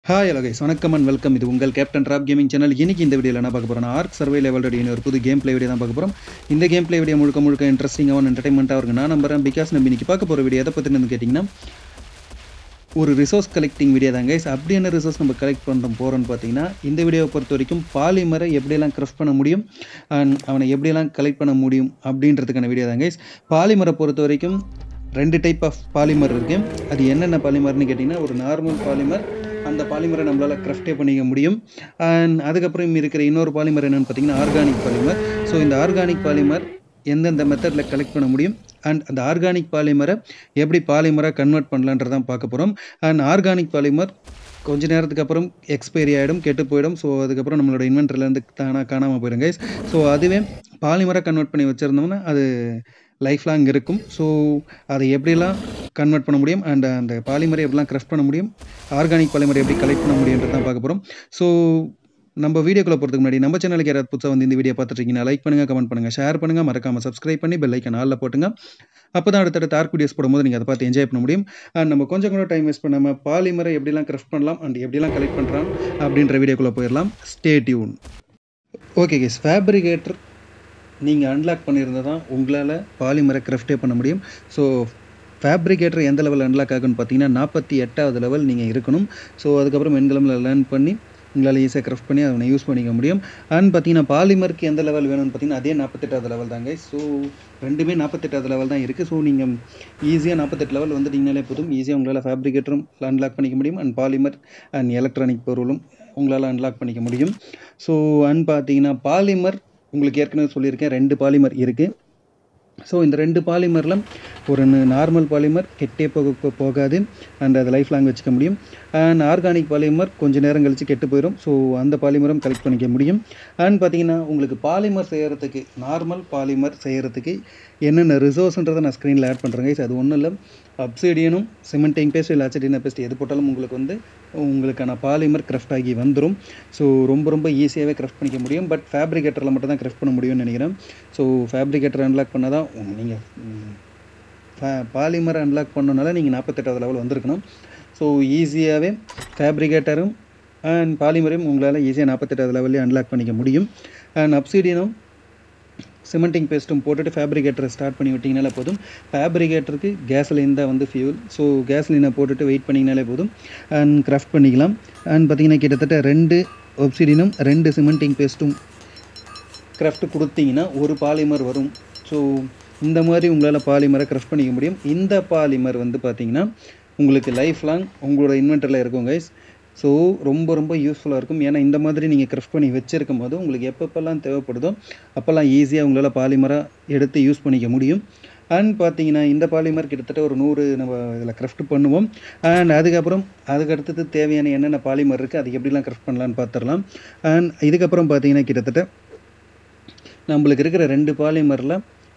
hi hello guys வணக்கம் and welcome இது உங்கள் கேப்டன் ராப் கேமிங் சேனல் இன்னைக்கு இந்த வீடியோவில் என்ன பார்க்க போகிறோம் ஆர்க் சர்வே லெவல் ரெடினு ஒரு புது கேம் ப்ளே வீடியோ தான் பார்க்க போகிறோம் இந்த கேம் ப்ளே வீடியோ முழுக்க முழுக்க இன்ட்ரெஸ்டிங்காகவும் என்டர்டைன்மெண்ட்டாக இருக்கு நான் நம்புறேன் பிகாஸ் நம்ம இன்னைக்கு பார்க்க போகிற வீடியோ எதை பற்றினு கேட்டிங்கன்னா ஒரு ரிசோர்ஸ் கலெக்டிங் வீடியோ தான் கைஸ் அப்படி என்ன ரிசோர்ஸ் நம்ம கலெக்ட் பண்ணுறோம் போகிறோம்னு பார்த்தீங்கன்னா இந்த வீடியோவை பொறுத்த வரைக்கும் பாலிமரை எப்படியெல்லாம் கிரஃப்ட் பண்ண முடியும் and அவனை எப்படியெல்லாம் கலெக்ட் பண்ண முடியும் அப்படின்றதுக்கான வீடியோ தான் கைஸ் பாலிமரை பொறுத்த வரைக்கும் ரெண்டு டைப் ஆஃப் பாலிமர் இருக்கு அது என்னென்ன பாலிமர்னு கேட்டிங்கன்னா ஒரு நார்மல் பாலிமர் அந்த பாலிமரை நம்மளால் கிராஃப்டே பண்ணிக்க முடியும் அண்ட் அதுக்கப்புறம் இருக்கிற இன்னொரு பாலிமர் என்னென்னு பார்த்தீங்கன்னா ஆர்கானிக் பாலிமர் ஸோ இந்த ஆர்கானிக் பாலிமர் எந்தெந்த மெத்தடில் கலெக்ட் பண்ண முடியும் அண்ட் அந்த ஆர்கானிக் பாலிமரை எப்படி பாலிமராக கன்வெர்ட் பண்ணலான்றதான் பார்க்க போகிறோம் அண்ட் ஆர்கானிக் பாலிமர் கொஞ்ச நேரத்துக்கு அப்புறம் எக்ஸ்பைரி ஆகிடும் கெட்டு போயிடும் ஸோ அதுக்கப்புறம் நம்மளோட இன்வென்ட்ரிலேருந்து தானாக காணாமல் போயிடும் கைஸ் ஸோ அதுவே பாலிமராக கன்வெர்ட் பண்ணி வச்சுருந்தோம்னா அது லைஃப் லாங் இருக்கும் ஸோ அதை எப்படிலாம் கன்வெர்ட் பண்ண முடியும் அண்ட் அந்த பாலிமரை எப்படிலாம் கிரஃப்ட் பண்ண முடியும் ஆர்கானிக் பாலிமரை எப்படி கலெக்ட் பண்ண முடியுன்றது தான் பார்க்க போகிறோம் ஸோ நம்ம வீடியோக்குள்ள போகிறதுக்கு முன்னாடி நம்ம சேனலுக்கு யாராவது புதுசாக வந்து இந்த வீடியோ பார்த்துருக்கீங்கன்னா லைக் பண்ணுங்கள் கமெண்ட் பண்ணுங்கள் ஷேர் பண்ணுங்கள் மறக்காமல் சப்ஸ்கிரைப் பண்ணி பெல் ஐக்கன் ஆளில் போட்டுங்க அப்போ தான் அடுத்தடுத்த ஆர்க் வீடியோஸ் போடும்போது நீங்கள் அதை பார்த்து என்ஜாய் பண்ண முடியும் அண்ட் நம்ம கொஞ்சம் கூட டைம் வேஸ்ட் பண்ணாமல் பாலிமரை எப்படிலாம் கிரஃப்ட் பண்ணலாம் அண்ட் எப்படிலாம் கலெக்ட் பண்ணுறான் அப்படின்ற வீடியோக்குள்ளே போயிடலாம் stay tune okay guys fabricator நீங்கள் அன்லாக் பண்ணியிருந்தால் தான் உங்களால் பாலிமரை கிராஃப்டே பண்ண முடியும் ஸோ ஃபேப்ரிகேட்டர் எந்த லெவல் அன்லாக் ஆகுன்னு பார்த்தீங்கன்னா நாற்பத்தி எட்டாவது லெவல் நீங்கள் இருக்கணும் ஸோ அதுக்கப்புறம் எண்களமில் லேர்ன் பண்ணி உங்களால் ஈஸியாக கிராஃப்ட் பண்ணி அதை யூஸ் பண்ணிக்க முடியும் அண்ட் பார்த்தீங்கன்னா பாலிமருக்கு எந்த லெவல் வேணும்னு பார்த்தீங்கன்னா அதே நாற்பத்தெட்டாவது லெவல் தாங்க ஸோ ரெண்டுமே நாற்பத்தெட்டாவது லெவல் தான் இருக்குது ஸோ நீங்கள் ஈஸியாக நாற்பத்தெட்டு லெவல் வந்துட்டீங்கனாலே போதும் ஈஸியாக உங்களால் ஃபேப்ரிகேட்டரும் அன்லாக் பண்ணிக்க முடியும் அண்ட் பாலிமர் அண்ட் எலக்ட்ரானிக் பொருளும் உங்களால் அன்லாக் பண்ணிக்க முடியும் ஸோ அண்ட் பார்த்தீங்கன்னா பாலிமர் உங்களுக்கு ஏற்கனவே சொல்லியிருக்கேன் ரெண்டு பாலிமர் இருக்குது ஸோ இந்த ரெண்டு பாலிமரில் ஒரு நார்மல் பாலிமர் கெட்டே போக போகாது அண்ட் அதை லைஃப் லாங் வச்சுக்க முடியும் அண்ட் ஆர்கானிக் பாலிமர் கொஞ்சம் நேரம் கழித்து கெட்டு போயிடும் ஸோ அந்த பாலிமரும் கலெக்ட் பண்ணிக்க முடியும் அண்ட் பார்த்தீங்கன்னா உங்களுக்கு பாலிமர் செய்கிறதுக்கு நார்மல் பாலிமர் செய்கிறதுக்கு என்னென்ன ரிசோர்ஸ்ன்றதை நான் ஸ்க்ரீனில் ஆட் பண்ணுறேங்க அது ஒன்றும் இல்லை அப்சைடியனும் சிமெண்டிங் பேஸ்ட் இல்லை அச்சடினா பேஸ்ட் எது போட்டாலும் உங்களுக்கு வந்து உங்களுக்கான பாலிமர் கிராஃப்ட் ஆகி வந்துடும் ஸோ ரொம்ப ரொம்ப ஈஸியாகவே கிராஃப்ட் பண்ணிக்க முடியும் பட் ஃபேப்ரிகேட்டரில் மட்டும் தான் கிராஃப்ட் பண்ண முடியும்னு நினைக்கிறேன் ஸோ ஃபேப்ரிகேட்டர் அன்லாக் பண்ணால் தான் நீங்கள் பாலிமர் அன்லாக் பண்ணனால நீங்கள் நாற்பத்தெட்டாவது லெவல் வந்திருக்கணும் ஸோ ஈஸியாகவே ஃபேப்ரிகேட்டரும் அண்ட் பாலிமரையும் உங்களால் ஈஸியாக நாற்பத்தெட்டாவது லெவல்லே அன்லாக் பண்ணிக்க முடியும் அண்ட் அப்சீடியனும் சிமெண்டிங் பேஸ்ட்டும் போட்டுட்டு ஃபேப்ரிகேட்டரை ஸ்டார்ட் பண்ணி விட்டிங்கனாலே போதும் ஃபேப்ரிகேட்டருக்கு கேஸ்லின் தான் வந்து ஃபியூல் ஸோ கேஸ்லினை போட்டுட்டு வெயிட் பண்ணிங்கனாலே போதும் அண்ட் கிராஃப்ட் பண்ணிக்கலாம் அண்ட் பார்த்திங்கன்னா கிட்டத்தட்ட ரெண்டு ஒப்சிடினும் ரெண்டு சிமெண்டிங் பேஸ்ட்டும் கிராஃப்ட் கொடுத்தீங்கன்னா ஒரு பாலிமர் வரும் ஸோ இந்த மாதிரி உங்களால் பாலிமரை கிராஃப்ட் பண்ணிக்க முடியும் இந்த பாலிமர் வந்து பார்த்திங்கன்னா உங்களுக்கு லைஃப் லாங் உங்களோட இன்வென்டரில் இருக்கும் கைஸ் ஸோ ரொம்ப ரொம்ப யூஸ்ஃபுல்லாக இருக்கும் ஏன்னா இந்த மாதிரி நீங்கள் கிராஃப்ட் பண்ணி வச்சுருக்கும் போது உங்களுக்கு எப்பப்பெல்லாம் தேவைப்படுதோ அப்போல்லாம் ஈஸியாக உங்களால் பாலிமராக எடுத்து யூஸ் பண்ணிக்க முடியும் அண்ட் பார்த்தீங்கன்னா இந்த பாலிமர் கிட்டத்தட்ட ஒரு நூறு நம்ம இதில் கிராஃப்ட் பண்ணுவோம் அண்ட் அதுக்கப்புறம் அதுக்கு அடுத்தது தேவையான என்னென்ன பாலிமர் இருக்குது அது எப்படிலாம் கிராஃப்ட் பண்ணலான்னு பார்த்துடலாம் அண்ட் இதுக்கப்புறம் பார்த்தீங்கன்னா கிட்டத்தட்ட நம்மளுக்கு இருக்கிற ரெண்டு பாலிமரில்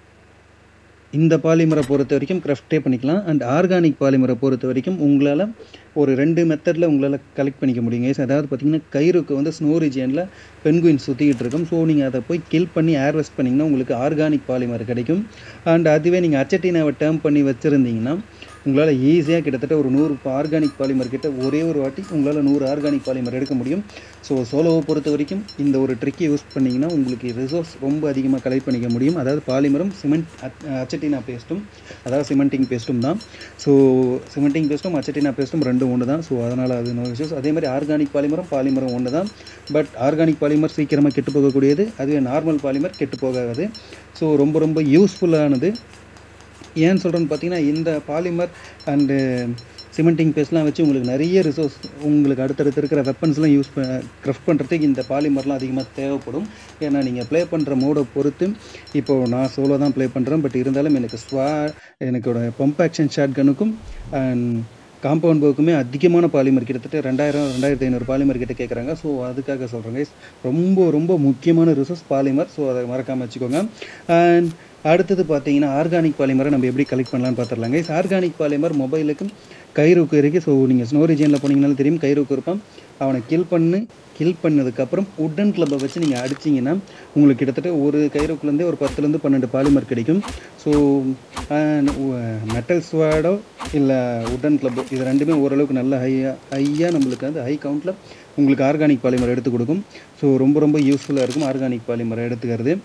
இந்த பாலிமரை பொறுத்த வரைக்கும் கிராஃப்டே பண்ணிக்கலாம் அண்ட் ஆர்கானிக் பாலிமரை பொறுத்த வரைக்கும் உங்களால் ஒரு ரெண்டு மெத்தடில் உங்களால் கலெக்ட் பண்ணிக்க முடியுங்க அதாவது பார்த்தீங்கன்னா கயிறுக்கு வந்து ஸ்னோ ரீஜியனில் பென்குயின் சுற்றிக்கிட்டு இருக்கும் ஸோ நீங்கள் அதை போய் கில் பண்ணி ஏர்வெஸ்ட் பண்ணிங்கன்னா உங்களுக்கு ஆர்கானிக் பாலிமர் கிடைக்கும் அண்ட் அதுவே நீங்கள் அச்சட்டினாவை டேர்ம் பண்ணி வச்சுருந்தீங்கன்னா உங்களால் ஈஸியாக கிட்டத்தட்ட ஒரு நூறு ஆர்கானிக் பாலிமர் கிட்ட ஒரே ஒரு வாட்டி உங்களால் நூறு ஆர்கானிக் பாலிமர் எடுக்க முடியும் ஸோ சோலோவை பொறுத்த வரைக்கும் இந்த ஒரு ட்ரிக்கை யூஸ் பண்ணிங்கன்னா உங்களுக்கு ரிசோர்ஸ் ரொம்ப அதிகமாக கலெக்ட் பண்ணிக்க முடியும் அதாவது பாலிமரும் சிமெண்ட் அச்சட்டினா பேஸ்ட்டும் அதாவது சிமெண்டிங் பேஸ்ட்டும் தான் ஸோ சிமெண்டிங் பேஸ்ட்டும் அச்சட்டினா பேஸ்ட்டும் ரெண்டும் ஒன்று தான் ஸோ அதனால் அது நோ இஷ்யூஸ் அதே மாதிரி ஆர்கானிக் பாலிமரும் பாலிமரும் ஒன்று தான் பட் ஆர்கானிக் பாலிமர் சீக்கிரமாக கெட்டு போகக்கூடியது அதுவே நார்மல் பாலிமர் கெட்டு போகாது ஸோ ரொம்ப ரொம்ப யூஸ்ஃபுல்லானது ஏன்னு சொல்கிறேன்னு பார்த்தீங்கன்னா இந்த பாலிமர் அண்டு சிமெண்டிங் பேஸ்ட்லாம் வச்சு உங்களுக்கு நிறைய ரிசோர்ஸ் உங்களுக்கு அடுத்தடுத்து இருக்கிற வெப்பன்ஸ்லாம் யூஸ் ப க்ரஃப்ட் பண்ணுறதுக்கு இந்த பாலிமர்லாம் அதிகமாக தேவைப்படும் ஏன்னா நீங்கள் ப்ளே பண்ணுற மோடை பொறுத்து இப்போது நான் சோலோ தான் ப்ளே பண்ணுறேன் பட் இருந்தாலும் எனக்கு ஸ்வா எனக்கோட பம்ப் ஆக்ஷன் ஷாட் கனுக்கும் அண்ட் காம்பவுண்ட் போக்குமே அதிகமான பாலிமர் கிட்டத்தட்ட ரெண்டாயிரம் ரெண்டாயிரத்தி ஐநூறு பாலிமர் கிட்ட கேட்குறாங்க ஸோ அதுக்காக சொல்கிறேங்க ரொம்ப ரொம்ப முக்கியமான ரிசோர்ஸ் பாலிமர் ஸோ அதை மறக்காமல் வச்சுக்கோங்க அண்ட் அடுத்தது பார்த்தீங்கன்னா ஆர்கானிக் பாலிமரை நம்ம எப்படி கலெக்ட் பண்ணலான்னு பார்த்துடலாங்க இஸ் ஆர்கானிக் பாலிமர் மொபைலுக்கும் கைருக்கு இருக்குது ஸோ நீங்கள் ஸ்னோ ரீஜனில் போனீங்கனாலும் தெரியும் கைருக்கு இருப்பான் அவனை கில் பண்ணு கில் பண்ணதுக்கப்புறம் உட்டன் கிளப்பை வச்சு நீங்கள் அடிச்சிங்கன்னா உங்களுக்கு கிட்டத்தட்ட ஒரு கைரோக்குலேருந்தே ஒரு பத்துலேருந்து பன்னெண்டு பாலிமர் கிடைக்கும் ஸோ மெட்டல் ஸ்வாடோ இல்லை உடன் கிளப்போ இது ரெண்டுமே ஓரளவுக்கு நல்ல ஹையாக ஹையாக நம்மளுக்கு வந்து ஹை கவுண்ட்டில் உங்களுக்கு ஆர்கானிக் பாலிமர் எடுத்து கொடுக்கும் ஸோ ரொம்ப ரொம்ப யூஸ்ஃபுல்லாக இருக்கும் ஆர்கானிக் பாலிமரை எடுத்துக்கிறது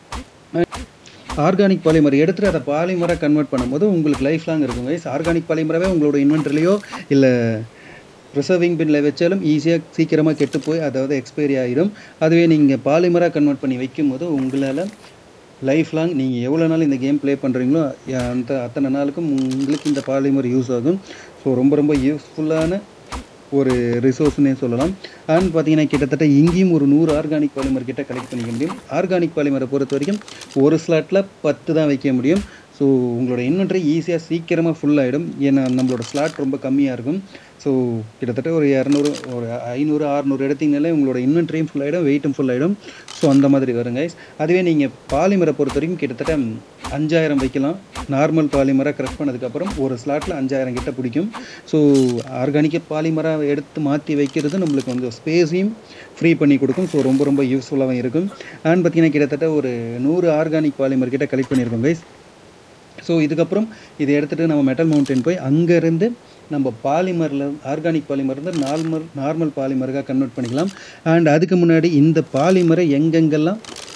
ஆர்கானிக் பாலிமர் எடுத்துகிட்டு அதை பாலிமராக கன்வெர்ட் பண்ணும்போது உங்களுக்கு லைஃப் லாங் இருக்கும் கைஸ் ஆர்கானிக் பாலிமராகவே உங்களோட இன்வென்ட்ரிலையோ இல்லை ப்ரிசர்விங் பின்னில் வச்சாலும் ஈஸியாக சீக்கிரமாக கெட்டு போய் அதாவது எக்ஸ்பைரி ஆகிடும் அதுவே நீங்கள் பாலிமராக கன்வெர்ட் பண்ணி வைக்கும்போது உங்களால் லைஃப் லாங் நீங்கள் எவ்வளோ நாள் இந்த கேம் ப்ளே பண்ணுறீங்களோ அந்த அத்தனை நாளுக்கும் உங்களுக்கு இந்த பாலிமர் யூஸ் ஆகும் ஸோ ரொம்ப ரொம்ப யூஸ்ஃபுல்லான ஒரு ரிசோர்ஸ்னே சொல்லலாம் அண்ட் பார்த்தீங்கன்னா கிட்டத்தட்ட இங்கேயும் ஒரு நூறு ஆர்கானிக் பாலிமர் கிட்ட கலெக்ட் பண்ணிக்க முடியும் ஆர்கானிக் பாலிமரை பொறுத்த வரைக்கும் ஒரு ஸ்லாட்டில் பத்து தான் வைக்க முடியும் ஸோ உங்களோட இன்வென்ட்ரி ஈஸியாக சீக்கிரமாக ஃபுல் ஆகிடும் ஏன்னா நம்மளோட ஸ்லாட் ரொம்ப கம்மியாக இருக்கும் ஸோ கிட்டத்தட்ட ஒரு இரநூறு ஒரு ஐநூறு அறநூறு எடுத்தீங்கனாலே உங்களோட இன்வென்ட்ரியும் ஃபுல் ஆகிடும் வெயிட்டும் ஃபுல் ஆகிடும் ஸோ அந்த மாதிரி வருங்க அதுவே நீங்கள் பாலிமரை பொறுத்த வரைக்கும் கிட்டத்தட்ட அஞ்சாயிரம் வைக்கலாம் நார்மல் பாலிமராக க்ரஷ் பண்ணதுக்கப்புறம் ஒரு ஸ்லாட்டில் அஞ்சாயிரம் கிட்ட பிடிக்கும் ஸோ ஆர்கானிக் பாலிமராக எடுத்து மாற்றி வைக்கிறது நம்மளுக்கு வந்து ஸ்பேஸையும் ஃப்ரீ பண்ணி கொடுக்கும் ஸோ ரொம்ப ரொம்ப யூஸ்ஃபுல்லாகவும் இருக்கும் அண்ட் பார்த்தீங்கன்னா கிட்டத்தட்ட ஒரு நூறு ஆர்கானிக் பாலிமர் கிட்ட கலெக்ட் பண்ணியிருக்கோம் கைஸ் ஸோ இதுக்கப்புறம் இதை எடுத்துகிட்டு நம்ம மெட்டல் மவுண்டன் போய் அங்கேருந்து நம்ம பாலிமரில் ஆர்கானிக் பாலிமர் இருந்து நார்மல் நார்மல் பாலிமருக்காக கன்வெர்ட் பண்ணிக்கலாம் அண்ட் அதுக்கு முன்னாடி இந்த பாலிமரை எங்கெங்கெல்லாம்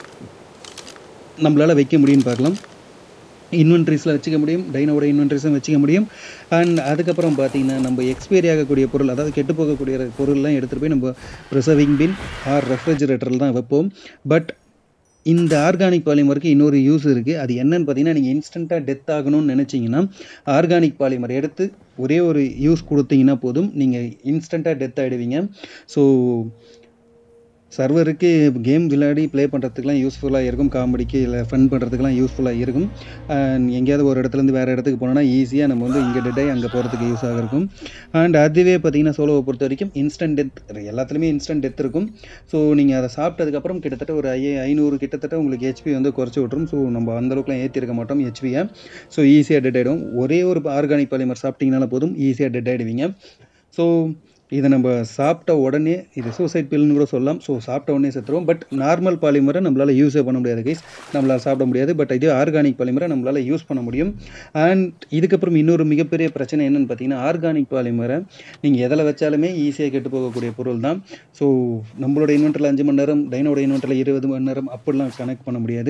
நம்மளால் வைக்க முடியும்னு பார்க்கலாம் இன்வென்ட்ரிஸில் வச்சுக்க முடியும் டைனோட இன்வென்ட்ரிஸும் வச்சுக்க முடியும் அண்ட் அதுக்கப்புறம் பார்த்தீங்கன்னா நம்ம எக்ஸ்பைரி ஆகக்கூடிய பொருள் அதாவது கெட்டு போகக்கூடிய பொருள்லாம் எடுத்துகிட்டு போய் நம்ம ப்ரிசர்விங் பின் ஆர் ரெஃப்ரிஜரேட்டரில் தான் வைப்போம் பட் இந்த ஆர்கானிக் பாலிமருக்கு இன்னொரு யூஸ் இருக்குது அது என்னன்னு பார்த்தீங்கன்னா நீங்கள் இன்ஸ்டண்ட்டாக டெத் ஆகணும்னு நினச்சிங்கன்னா ஆர்கானிக் பாலிமர் எடுத்து ஒரே ஒரு யூஸ் கொடுத்தீங்கன்னா போதும் நீங்கள் இன்ஸ்டண்ட்டாக டெத் ஆகிடுவீங்க ஸோ சர்வருக்கு கேம் விளையாடி ப்ளே பண்ணுறதுக்குலாம் யூஸ்ஃபுல்லாக இருக்கும் காமெடிக்கு இல்லை ஃபன் பண்ணுறதுக்குலாம் யூஸ்ஃபுல்லாக இருக்கும் அண்ட் எங்கேயாவது ஒரு இடத்துலேருந்து வேறு இடத்துக்கு போனோம்னா ஈஸியாக நம்ம வந்து இங்கே டெட் ஆகி அங்கே போகிறதுக்கு யூஸ் ஆக இருக்கும் அண்ட் அதுவே பார்த்தீங்கன்னா சோலோவை பொறுத்த வரைக்கும் இன்ஸ்டன்ட் டெத் எல்லாத்துலேயுமே இன்ஸ்டன்ட் டெத் இருக்கும் ஸோ நீங்கள் அதை சாப்பிட்டதுக்கப்புறம் கிட்டத்தட்ட ஒரு ஐ ஐநூறு கிட்டத்தட்ட உங்களுக்கு ஹெச்பி வந்து குறைச்சி விட்ரும் ஸோ நம்ம அந்தளவுக்குலாம் ஏற்றிருக்க மாட்டோம் ஹெச்பியை ஸோ ஈஸியாக டெட் ஆகிடும் ஒரே ஒரு ஆர்கானிக் பாலிமர் சாப்பிட்டீங்கனால போதும் ஈஸியாக டெட் ஆகிடுவீங்க ஸோ இதை நம்ம சாப்பிட்ட உடனே இது சூசைட் பில்னு கூட சொல்லலாம் ஸோ சாப்பிட்ட உடனே செத்துருவோம் பட் நார்மல் பாலிமரை நம்மளால் யூஸே பண்ண முடியாது கைஸ் நம்மளால் சாப்பிட முடியாது பட் இதே ஆர்கானிக் பாலிமரை நம்மளால் யூஸ் பண்ண முடியும் அண்ட் இதுக்கப்புறம் இன்னொரு மிகப்பெரிய பிரச்சனை என்னென்னு பார்த்தீங்கன்னா ஆர்கானிக் பாலிமரை நீங்கள் எதில் வச்சாலுமே ஈஸியாக கெட்டு போகக்கூடிய பொருள் தான் ஸோ நம்மளோட இன்வெர்ட்டரில் அஞ்சு மணி நேரம் டைனோட இன்வெர்ட்டரில் இருபது மணி நேரம் அப்படிலாம் கனெக்ட் பண்ண முடியாது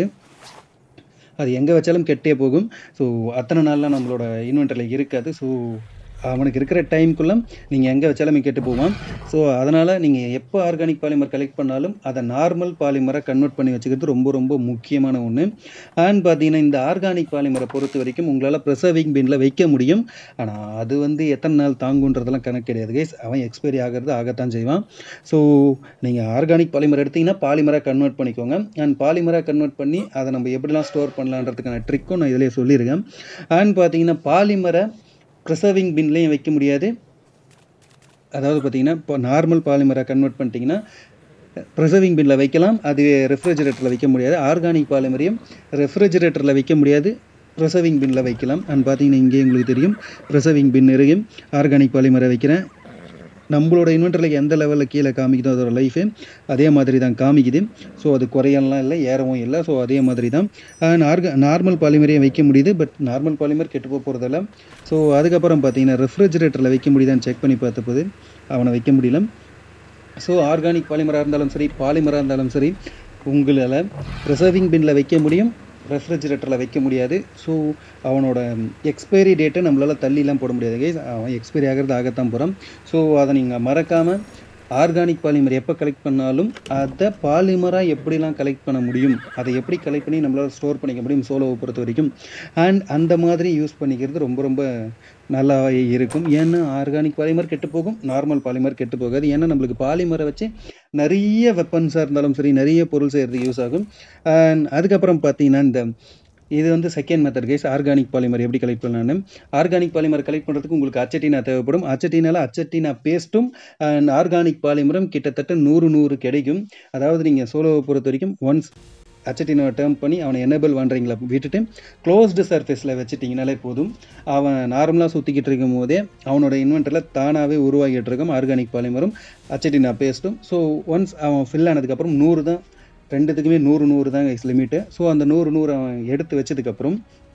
அது எங்கே வச்சாலும் கெட்டே போகும் ஸோ அத்தனை நாள்லாம் நம்மளோட இன்வெர்ட்டரில் இருக்காது ஸோ அவனுக்கு இருக்கிற டைமுக்குள்ளே நீங்கள் எங்கே வச்சாலும் கெட்டு போவான் ஸோ அதனால் நீங்கள் எப்போ ஆர்கானிக் பாலிமர் கலெக்ட் பண்ணாலும் அதை நார்மல் பாலிமரை கன்வெர்ட் பண்ணி வச்சுக்கிறது ரொம்ப ரொம்ப முக்கியமான ஒன்று அண்ட் பார்த்தீங்கன்னா இந்த ஆர்கானிக் பாலிமரை பொறுத்த வரைக்கும் உங்களால் ப்ரிசர்விங் பின்னில் வைக்க முடியும் ஆனால் அது வந்து எத்தனை நாள் தாங்குன்றதெல்லாம் கணக்கு கிடையாது கைஸ் அவன் எக்ஸ்பைரி ஆகிறது ஆகத்தான் செய்வான் ஸோ நீங்கள் ஆர்கானிக் பாலிமர் எடுத்திங்கன்னா பாலிமராக கன்வெர்ட் பண்ணிக்கோங்க அண்ட் பாலிமராக கன்வெர்ட் பண்ணி அதை நம்ம எப்படிலாம் ஸ்டோர் பண்ணலான்றதுக்கான ட்ரிக்கும் நான் இதிலே சொல்லியிருக்கேன் அண்ட் பார்த்தீங்கன்னா பாலிமரை ப்ரிசர்விங் பின்லேயும் வைக்க முடியாது அதாவது பார்த்தீங்கன்னா இப்போ நார்மல் பாலிமரை கன்வெர்ட் பண்ணிட்டீங்கன்னா ப்ரிசர்விங் பின்னில் வைக்கலாம் அதுவே ரெஃப்ரிஜரேட்டரில் வைக்க முடியாது ஆர்கானிக் பாலிமரையும் ரெஃப்ரிஜரேட்டரில் வைக்க முடியாது ப்ரிசர்விங் பின்னில் வைக்கலாம் அண்ட் பார்த்தீங்கன்னா இங்கே உங்களுக்கு தெரியும் ப்ரிசர்விங் பின் இருக்கும் ஆர்கானிக் பாலிமரை வைக்கிறேன் நம்மளோட இன்வெர்ட்டரில் எந்த லெவலில் கீழே காமிக்குதோ அதோட லைஃபு அதே மாதிரி தான் காமிக்குது ஸோ அது குறையலாம் இல்லை ஏறவும் இல்லை ஸோ அதே மாதிரி தான் ஆர்க நார்மல் பாலிமரையும் வைக்க முடியுது பட் நார்மல் பாலிமர் கெட்டு போக போகிறதில்ல ஸோ அதுக்கப்புறம் பார்த்தீங்கன்னா ரெஃப்ரிஜரேட்டரில் வைக்க முடியுதான்னு செக் பண்ணி பார்த்தபோது அவனை வைக்க முடியல ஸோ ஆர்கானிக் பாலிமராக இருந்தாலும் சரி பாலிமராக இருந்தாலும் சரி உங்களால் ப்ரிசர்விங் பின்னில் வைக்க முடியும் ரெஃப்ரிஜரேட்டரில் வைக்க முடியாது ஸோ அவனோட எக்ஸ்பைரி டேட்டை நம்மளால் தள்ளிலாம் போட முடியாது கைஸ் அவன் எக்ஸ்பைரி ஆகிறது ஆகத்தான் போகிறான் ஸோ அதை நீங்கள் மறக்காமல் ஆர்கானிக் பாலிமர் எப்போ கலெக்ட் பண்ணாலும் அதை பாலிமராக எப்படிலாம் கலெக்ட் பண்ண முடியும் அதை எப்படி கலெக்ட் பண்ணி நம்மளால் ஸ்டோர் பண்ணிக்க முடியும் சோலோவை பொறுத்த வரைக்கும் அண்ட் அந்த மாதிரி யூஸ் பண்ணிக்கிறது ரொம்ப ரொம்ப நல்லாவே இருக்கும் ஏன்னா ஆர்கானிக் பாலிமர் கெட்டு போகும் நார்மல் பாலிமர் கெட்டு போகாது ஏன்னா நம்மளுக்கு பாலிமரை வச்சு நிறைய வெப்பன்ஸாக இருந்தாலும் சரி நிறைய பொருள் செய்கிறதுக்கு யூஸ் ஆகும் அண்ட் அதுக்கப்புறம் பார்த்தீங்கன்னா இந்த இது வந்து second method guys organic polymer எப்படி கலெக்ட் பண்ணலான்னு ஆர்கானிக் பாலிமர் கலெக்ட் பண்ணுறதுக்கு உங்களுக்கு அச்சட்டினா தேவைப்படும் அச்சட்டினால அச்சட்டினா பேஸ்ட்டும் அண்ட் ஆர்கானிக் பாலிமரும் கிட்டத்தட்ட நூறு நூறு கிடைக்கும் அதாவது நீங்கள் சோலோவை பொறுத்த வரைக்கும் ஒன்ஸ் அச்சட்டினாவை டேர்ம் பண்ணி அவனை எனேபிள் பண்ணுறீங்களா விட்டுட்டு க்ளோஸ்டு சர்ஃபேஸில் வச்சுட்டிங்கனாலே போதும் அவன் நார்மலாக சுற்றிக்கிட்டு இருக்கும் போதே அவனோட இன்வென்டரில் தானாகவே உருவாகிட்டு இருக்கும் ஆர்கானிக் பாலிமரும் அச்சட்டினா பேஸ்ட்டும் ஸோ ஒன்ஸ் அவன் ஃபில் ஆனதுக்கப்புறம் நூறு தான் ரெண்டுத்துக்குமே நூறு நூறு தான் கைஸ் லிமிட்டு ஸோ அந்த நூறு நூறு அவன் எடுத்து வச்சதுக்கப்புறம்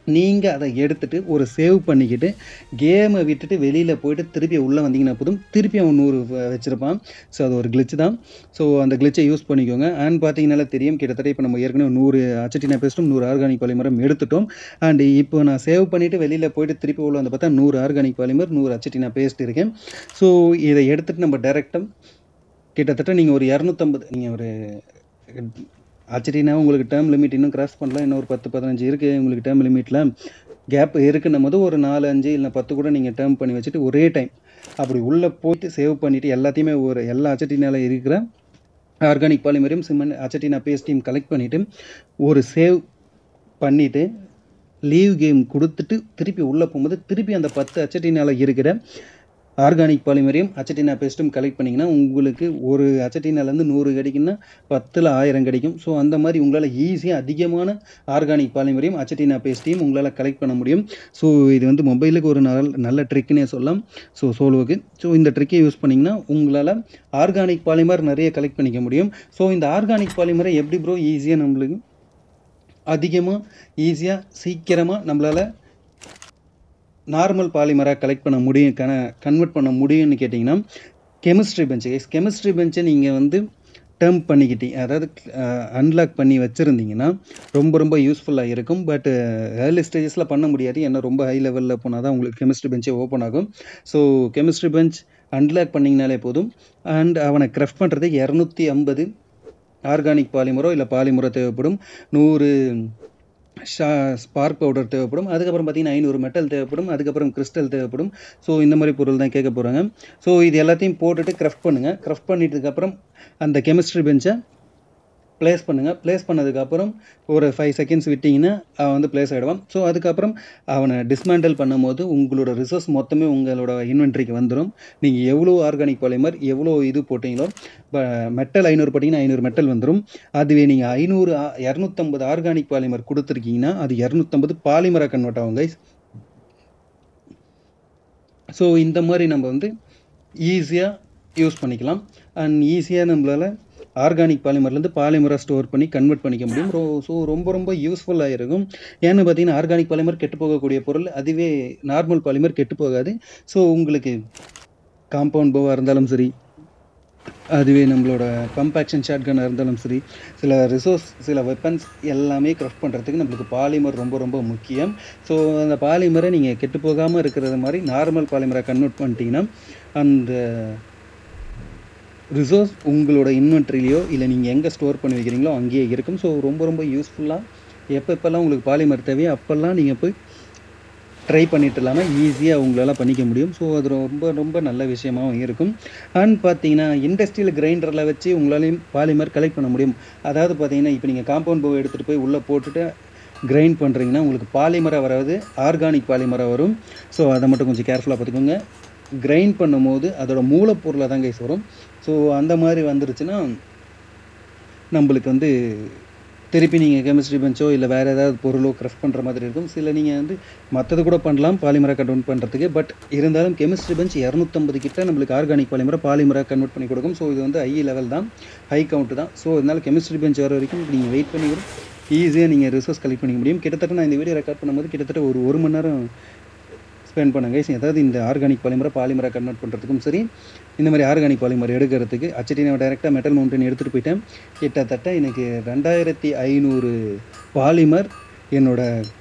நீங்கள் அதை எடுத்துகிட்டு ஒரு சேவ் பண்ணிக்கிட்டு கேமை விட்டுட்டு வெளியில் போயிட்டு திருப்பி உள்ளே வந்தீங்கன்னா போதும் திருப்பி அவன் நூறு வ- வச்சிருப்பான் ஸோ அது ஒரு glitch தான் ஸோ அந்த glitch-ஐ யூஸ் பண்ணிக்கோங்க அண்ட் பார்த்தீங்கனால தெரியும் கிட்டத்தட்ட இப்போ நம்ம ஏற்கனவே நூறு அச்சட்டினா பேஸ்ட்டும் நூறு ஆர்கானிக் பாலிமரம் எடுத்துட்டோம் அண்ட் இப்போ நான் சேவ் பண்ணிவிட்டு வெளியில் போயிட்டு திருப்பி உள்ள வந்து பார்த்தா நூறு ஆர்கானிக் பாலிமர் நூறு அச்சட்டினா பேஸ்ட் இருக்கேன் ஸோ இதை எடுத்துகிட்டு நம்ம டேரெக்டாக கிட்டத்தட்ட நீங்கள் ஒரு இரநூத்தம்பது நீங்கள் ஒரு ஆச்சரியனா உங்களுக்கு டேர்ம் லிமிட் இன்னும் கிராஸ் பண்ணலாம் இன்னும் ஒரு பத்து பதினஞ்சு இருக்குது உங்களுக்கு டேர்ம் லிமிட்டில் கேப் இருக்குன்னும் போது ஒரு நாலு அஞ்சு இல்லை பத்து கூட நீங்கள் டேர்ம் பண்ணி வச்சுட்டு ஒரே டைம் அப்படி உள்ளே போயிட்டு சேவ் பண்ணிவிட்டு எல்லாத்தையுமே ஒரு எல்லா அச்சட்டினால இருக்கிற ஆர்கானிக் பாலிமரையும் சிமெண்ட் அச்சட்டினா பேஸ்டையும் கலெக்ட் பண்ணிவிட்டு ஒரு சேவ் பண்ணிவிட்டு லீவ் கேம் கொடுத்துட்டு திருப்பி உள்ளே போகும்போது திருப்பி அந்த பத்து அச்சட்டினால இருக்கிற ஆர்கானிக் பாலிமரையும் அச்சட்டினா பேஸ்ட்டும் கலெக்ட் பண்ணிங்கன்னா உங்களுக்கு ஒரு அச்சட்டினாலேருந்து நூறு கிடைக்குன்னா பத்தில் ஆயிரம் கிடைக்கும் ஸோ அந்த மாதிரி உங்களால் ஈஸியாக அதிகமான ஆர்கானிக் பாலிமரையும் அச்சட்டினா பேஸ்ட்டையும் உங்களால் கலெக்ட் பண்ண முடியும் ஸோ இது வந்து மொபைலுக்கு ஒரு நல்ல நல்ல ட்ரிக்குன்னே சொல்லலாம் ஸோ சோலோவுக்கு ஸோ இந்த ட்ரிக்கை யூஸ் பண்ணிங்கன்னா உங்களால் ஆர்கானிக் பாலிமர் நிறைய கலெக்ட் பண்ணிக்க முடியும் ஸோ இந்த ஆர்கானிக் பாலிமரை எப்படி ப்ரோ ஈஸியாக நம்மளுக்கு அதிகமாக ஈஸியாக சீக்கிரமாக நம்மளால் நார்மல் பாலிமராக கலெக்ட் பண்ண முடியும் கன கன்வெர்ட் பண்ண முடியும்னு கேட்டிங்கன்னா கெமிஸ்ட்ரி பெஞ்சு கெமிஸ்ட்ரி பெஞ்சை நீங்கள் வந்து டேர்ம் பண்ணிக்கிட்டீங்க அதாவது அன்லாக் பண்ணி வச்சுருந்தீங்கன்னா ரொம்ப ரொம்ப யூஸ்ஃபுல்லாக இருக்கும் பட் ஏர்லி ஸ்டேஜஸில் பண்ண முடியாது ஏன்னா ரொம்ப ஹை லெவலில் போனால் தான் உங்களுக்கு கெமிஸ்ட்ரி பெஞ்சே ஓப்பன் ஆகும் ஸோ கெமிஸ்ட்ரி பெஞ்ச் அன்லாக் பண்ணிங்கனாலே போதும் அண்ட் அவனை கிரஃப்ட் பண்ணுறதுக்கு இரநூத்தி ஐம்பது ஆர்கானிக் பாலிமரோ இல்லை பாலிமரோ தேவைப்படும் நூறு ஷா ஸ்பார்க் பவுடர் தேவைப்படும் அதுக்கப்புறம் பார்த்தீங்கன்னா ஐநூறு மெட்டல் தேவைப்படும் அதுக்கப்புறம் கிறிஸ்டல் தேவைப்படும் ஸோ இந்த மாதிரி பொருள் தான் கேட்க போகிறாங்க ஸோ இது எல்லாத்தையும் போட்டுட்டு கிரஃப்ட் பண்ணுங்கள் கிரஃப்ட் பண்ணிட்டதுக்கப்புறம் அந்த கெமிஸ்ட்ரி பெஞ்சை ப்ளேஸ் பண்ணுங்கள் ப்ளேஸ் பண்ணதுக்கப்புறம் ஒரு ஃபைவ் செகண்ட்ஸ் விட்டிங்கன்னா அவன் வந்து ப்ளேஸ் ஆகிடுவான் ஸோ அதுக்கப்புறம் அவனை டிஸ்மேண்டில் பண்ணும்போது உங்களோட ரிசோர்ஸ் மொத்தமே உங்களோட இன்வென்ட்ரிக்கு வந்துடும் நீங்கள் எவ்வளோ ஆர்கானிக் பாலிமர் எவ்வளோ இது போட்டிங்களோ மெட்டல் ஐநூறு போட்டிங்கன்னா ஐநூறு மெட்டல் வந்துடும் அதுவே நீங்கள் ஐநூறு இரநூத்தம்பது ஆர்கானிக் பாலிமர் கொடுத்துருக்கீங்கன்னா அது இரநூத்தம்பது பாலிமராக கன்வெர்ட் ஆகும் கைஸ் ஸோ இந்த மாதிரி நம்ம வந்து ஈஸியாக யூஸ் பண்ணிக்கலாம் அண்ட் ஈஸியாக நம்மளால் ஆர்கானிக் பாலிமர்லேருந்து பாலிமராக ஸ்டோர் பண்ணி கன்வெர்ட் பண்ணிக்க முடியும் ரோ ஸோ ரொம்ப ரொம்ப யூஸ்ஃபுல்லாக இருக்கும் ஏன்னு பார்த்தீங்கன்னா ஆர்கானிக் பாலிமர் கெட்டு போகக்கூடிய பொருள் அதுவே நார்மல் பாலிமர் கெட்டு போகாது ஸோ உங்களுக்கு காம்பவுண்ட் போவாக இருந்தாலும் சரி அதுவே நம்மளோட கம்பாக்ஷன் ஷாட்கனாக இருந்தாலும் சரி சில ரிசோர்ஸ் சில வெப்பன்ஸ் எல்லாமே கிராஃப்ட் பண்ணுறதுக்கு நம்மளுக்கு பாலிமர் ரொம்ப ரொம்ப முக்கியம் ஸோ அந்த பாலிமரை நீங்கள் கெட்டு போகாமல் இருக்கிறது மாதிரி நார்மல் பாலிமரை கன்வெர்ட் பண்ணிட்டீங்கன்னா அந்த ரிசோர்ஸ் உங்களோட இன்வென்ட்ரிலையோ இல்லை நீங்கள் எங்கே ஸ்டோர் பண்ணி வைக்கிறீங்களோ அங்கேயே இருக்கும் ஸோ ரொம்ப ரொம்ப யூஸ்ஃபுல்லாக எப்போ எப்போல்லாம் உங்களுக்கு பாலிமர் தேவையோ அப்போல்லாம் நீங்கள் போய் ட்ரை பண்ணிட்டு இல்லாமல் ஈஸியாக உங்களால் பண்ணிக்க முடியும் ஸோ அது ரொம்ப ரொம்ப நல்ல விஷயமாகவும் இருக்கும் அண்ட் பார்த்தீங்கன்னா இண்டஸ்ட்ரியல் கிரைண்டரில் வச்சு உங்களாலையும் பாலிமர் கலெக்ட் பண்ண முடியும் அதாவது பார்த்தீங்கன்னா இப்போ நீங்கள் காம்பவுண்ட் போய் எடுத்துகிட்டு போய் உள்ளே போட்டுட்டு கிரைண்ட் பண்ணுறீங்கன்னா உங்களுக்கு பாலிமராக வராது ஆர்கானிக் பாலிமராக வரும் ஸோ அதை மட்டும் கொஞ்சம் கேர்ஃபுல்லாக பார்த்துக்கோங்க கிரைண்ட் பண்ணும்போது அதோட மூலப்பொருளை தான் கைஸ் வரும் ஸோ அந்த மாதிரி வந்துருச்சுன்னா நம்மளுக்கு வந்து திருப்பி நீங்கள் கெமிஸ்ட்ரி பெஞ்சோ இல்லை வேறு ஏதாவது பொருளோ கிரஃப்ட் பண்ணுற மாதிரி இருக்கும் சில நீங்கள் வந்து மற்றது கூட பண்ணலாம் பாலிமராக கன்வெர்ட் பண்ணுறதுக்கு பட் இருந்தாலும் கெமிஸ்ட்ரி பெஞ்ச் இரநூத்தம்பது கிட்ட நம்மளுக்கு ஆர்கானிக் பாலிமரை பாலிமராக கன்வெர்ட் பண்ணி கொடுக்கும் ஸோ இது வந்து ஹை லெவல் தான் ஹை கவுண்ட் தான் ஸோ அதனால கெமிஸ்ட்ரி பெஞ்ச் வர வரைக்கும் நீங்கள் வெயிட் பண்ணி கூட ஈஸியாக நீங்கள் ரிசோர்ஸ் கலெக்ட் பண்ணிக்க முடியும் கிட்டத்தட்ட நான் இந்த வீடியோ ரெக்கார்ட் பண்ணும்போது கிட்டத்தட்ட ஒரு ஒரு மணி நேரம் ஸ்பெண்ட் பண்ணுங்க அதாவது இந்த ஆர்கானிக் பாலிமரை பாலிமரை கன்வெர்ட் பண்ணுறதுக்கும் சரி இந்த மாதிரி ஆர்கானிக் பாலிமர் எடுக்கிறதுக்கு அச்சடி நான் டைரெக்டாக மெட்டல் மவுண்டன் எடுத்துகிட்டு போயிட்டேன் கிட்டத்தட்ட எனக்கு ரெண்டாயிரத்தி ஐநூறு பாலிமர் என்னோட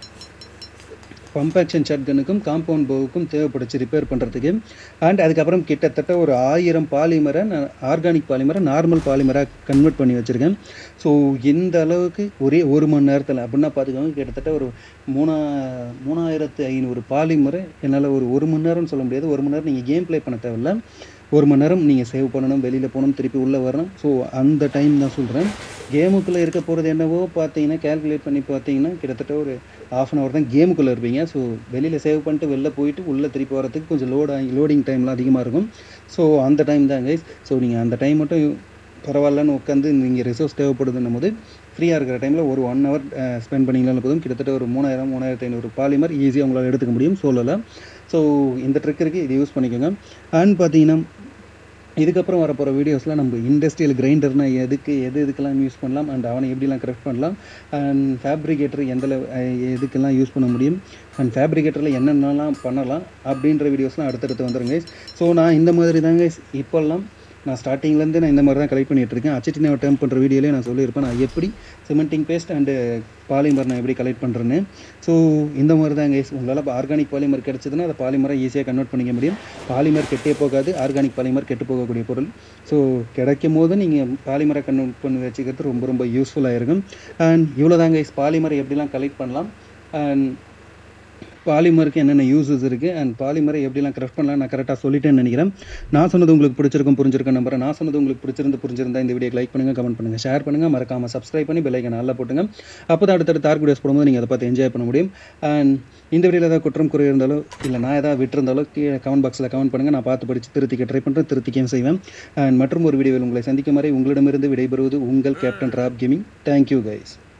பம்பாக்ஷன் ஷாட்கனுக்கும் காம்பவுண்ட் போவுக்கும் தேவைப்படுச்சு ரிப்பேர் பண்ணுறதுக்கு அண்ட் அதுக்கப்புறம் கிட்டத்தட்ட ஒரு ஆயிரம் பாலிமரை நான் ஆர்கானிக் பாலிமரை நார்மல் பாலிமராக கன்வெர்ட் பண்ணி வச்சுருக்கேன் ஸோ இந்த அளவுக்கு ஒரே ஒரு மணி நேரத்தில் அப்படின்னா பார்த்துக்கோங்க கிட்டத்தட்ட ஒரு மூணா மூணாயிரத்து ஐநூறு பாலிமரை என்னால் ஒரு ஒரு மணி நேரம்னு சொல்ல முடியாது ஒரு மணி நேரம் நீங்கள் கேம் ப்ளே பண்ண தேவையில்ல ஒரு மணி நேரம் நீங்கள் சேவ் பண்ணணும் வெளியில் போகணும் திருப்பி உள்ளே வரணும் ஸோ அந்த டைம் தான் சொல்கிறேன் கேமுக்குள்ளே இருக்க போகிறது என்னவோ பார்த்தீங்கன்னா கேல்குலேட் பண்ணி பார்த்தீங்கன்னா கிட்டத்தட்ட ஒரு ஆஃப் அன் ஹவர் தான் கேமுக்குள்ளே இருப்பீங்க ஸோ வெளியில் சேவ் பண்ணிட்டு வெளில போயிட்டு உள்ளே திருப்பி வரதுக்கு கொஞ்சம் லோட் ஆகி லோடிங் டைம்லாம் அதிகமாக இருக்கும் ஸோ அந்த டைம் தான் கைஸ் ஸோ நீங்கள் அந்த டைம் மட்டும் பரவாயில்லன்னு உட்காந்து நீங்கள் ரிசோர்ஸ் தேவைப்படுதுன்னும் போது ஃப்ரீயாக இருக்கிற டைமில் ஒரு ஒன் ஹவர் ஸ்பெண்ட் பண்ணிங்களாலும் போதும் கிட்டத்தட்ட ஒரு மூணாயிரம் மூணாயிரத்து ஐநூறு பாலிமர் ஈஸியாக உங்களால் எடுத்துக்க முடியும் சோலோவில் ஸோ இந்த ட்ரிக் இருக்குது இது யூஸ் பண்ணிக்கோங்க அண்ட் பார்த்தீங்கன்னா இதுக்கப்புறம் வரப்போகிற வீடியோஸில் நம்ம இண்டஸ்ட்ரியல் கிரைண்டர்னா எதுக்கு எது எதுக்கெல்லாம் யூஸ் பண்ணலாம் அண்ட் அவனை எப்படிலாம் கரெக்ட் பண்ணலாம் அண்ட் ஃபேப்ரிகேட்டர் எந்த level- அஹ் எதுக்கெல்லாம் யூஸ் பண்ண முடியும் அண்ட் ஃபேப்ரிகேட்டரில் என்னென்னலாம் பண்ணலாம் அப்படின்ற வீடியோஸ்லாம் அடுத்தடுத்து வந்துருங்க ஸோ நான் இந்த மாதிரி தாங்க இப்போல்லாம் நான் ஸ்டார்டிங்லேருந்து நான் இந்த மாதிரி தான் கலெக்ட் பண்ணிட்டு இருக்கேன் அச்சிட்டினை டேர்ம் பண்ணுற வீடியோலேயே நான் சொல்லியிருப்பேன் நான் எப்படி சிமெண்டிங் பேஸ்ட் அண்டு பாலிமர் நான் எப்படி கலெக்ட் பண்ணுறேன்னு ஸோ இந்த மாதிரி தான் கைஸ் உங்களால் ஆர்கானிக் பாலிமர் கிடச்சதுன்னா அதை பாலிமரை ஈஸியாக கன்வெர்ட் பண்ணிக்க முடியும் பாலிமர் கெட்டே போகாது ஆர்கானிக் பாலிமர் கெட்டு போகக்கூடிய பொருள் ஸோ கிடைக்கும் போது நீங்கள் பாலிமரை கன்வெர்ட் பண்ணி வச்சுக்கிறது ரொம்ப ரொம்ப யூஸ்ஃபுல்லாக இருக்கும் அண்ட் இவ்வளோ தான் கைஸ் பாலிமரை எப்படிலாம் கலெக்ட் பண்ணலாம் அண்ட் பாலிமருக்கு என்னென்ன யூசஸ் இருக்குது அண்ட் பாலிமரை எப்படிலாம் கிராஃப்ட் பண்ணலாம் நான் கரெக்டாக சொல்லிட்டேன்னு நினைக்கிறேன் நான் சொன்னது உங்களுக்கு பிடிச்சிருக்கும் புரிஞ்சிருக்கும் நம்புறேன் நான் சொன்னது உங்களுக்கு பிடிச்சிருந்து புரிஞ்சிருந்தா இந்த வீடியோ லைக் பண்ணுங்கள் கமெண்ட் பண்ணுங்கள் ஷேர் பண்ணுங்கள் மறக்காமல் சப்ஸ்கிரைப் பண்ணி பெல்லைக்கன் நல்லா போட்டுங்க அப்போ தான் அடுத்தடுத்த ஆர்க் வீடியோஸ் போடும்போது நீங்கள் அதை பார்த்து என்ஜாய் பண்ண முடியும் அண்ட் இந்த வீடியோவில் ஏதாவது குற்றம் குறை இருந்தாலோ இல்லை நான் ஏதாவது விட்டுருந்தாலோ கீழே கமெண்ட் பாக்ஸில் கமெண்ட் பண்ணுங்கள் நான் பார்த்து படித்து திருத்திக்க ட்ரை பண்ணுறேன் திருத்திக்கையும் செய்வேன் அண்ட் மற்றும் ஒரு வீடியோவில் உங்களை சந்திக்கும் வரை உங்களிடமிருந்து விடைபெறுவது உங்கள் captain Rob gaming thank you guys